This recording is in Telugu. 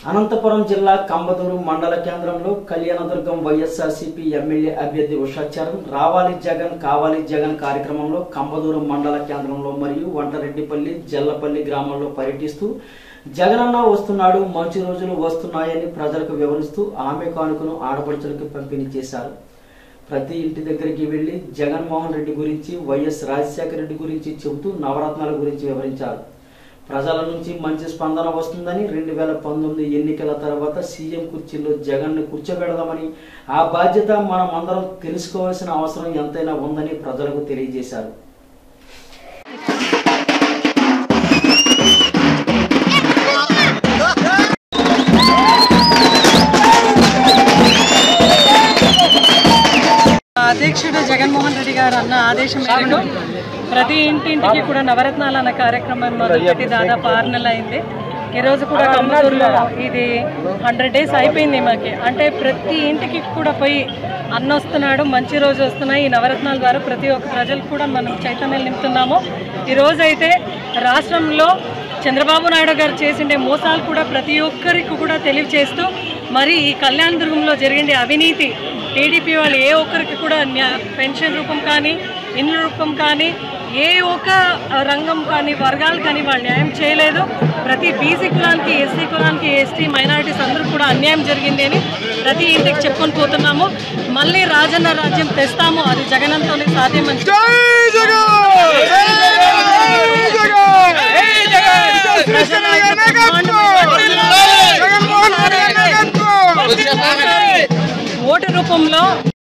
అనంతపురం జిల్లా కంబదూరు మండల కేంద్రంలో కళ్యాణదుర్గం వైఎస్ఆర్సీపీ ఎమ్మెల్యే అభ్యర్థి ఉషాచరణ్ రావాలి జగన్ కావాలి జగన్ కార్యక్రమంలో కంబదూరు మండల కేంద్రంలో మరియు వంటరెడ్డిపల్లి జల్లపల్లి గ్రామంలో పర్యటిస్తూ జగనన్న వస్తున్నాడు మంచి రోజులు వస్తున్నాయని ప్రజలకు వివరిస్తూ ఆమె కానుకను ఆడపడుచులకు పంపిణీ చేశారు ప్రతి ఇంటి దగ్గరికి వెళ్లి జగన్మోహన్ రెడ్డి గురించి వైఎస్ రాజశేఖర రెడ్డి గురించి చెబుతూ నవరత్నాల గురించి వివరించారు ప్రజల నుంచి మంచి స్పందన వస్తుందని రెండు వేల పంతొమ్మిది ఎన్నికల తర్వాత సీఎం కుర్చీలో జగన్ ను కూర్చోబెడదామని ఆ బాధ్యత మనం అందరం తెలుసుకోవాల్సిన అవసరం ఎంతైనా ఉందని ప్రజలకు తెలియజేశారు అధ్యక్షుడు జగన్మోహన్ రెడ్డి గారు అన్న ఆదేశం మేరకు ప్రతి ఇంటింటికి కూడా నవరత్నాలు అన్న కార్యక్రమం మొదలుపెట్టి దాదాపు ఆరు నెలలు అయింది ఈరోజు కూడా కమ్మదూరులో ఇది హండ్రెడ్ డేస్ అయిపోయింది మాకి అంటే ప్రతి ఇంటికి కూడా పోయి అన్న వస్తున్నాడు మంచి రోజు వస్తున్నాయి ఈ నవరత్నాల ద్వారా ప్రతి ఒక్క ప్రజలకు కూడా మనం చైతన్యం నింపుతున్నాము ఈరోజు అయితే రాష్ట్రంలో చంద్రబాబు నాయుడు గారు చేసిండే మోసాలు కూడా ప్రతి ఒక్కరికి కూడా తెలియచేస్తూ మరి ఈ కళ్యాణ దుర్గంలో జరిగిండే అవినీతి టీడీపీ వాళ్ళు ఏ ఒక్కరికి కూడా న్యా- పెన్షన్ రూపం కానీ ఇన్ల రూపం కానీ ఏ ఒక్క రంగం కానీ వర్గాలు కానీ వాళ్ళు న్యాయం చేయలేదు ప్రతి బీసీ కులానికి ఎస్సీ కులానికి ఎస్టీ మైనారిటీస్ అందరూ కూడా అన్యాయం జరిగింది అని ప్రతి ఇంటికి చెప్పుకొని పోతున్నాము మళ్ళీ రాజన్న రాజ్యం తెస్తాము అది జగనంతోనే సాధ్యమని ఓటు రూపంలో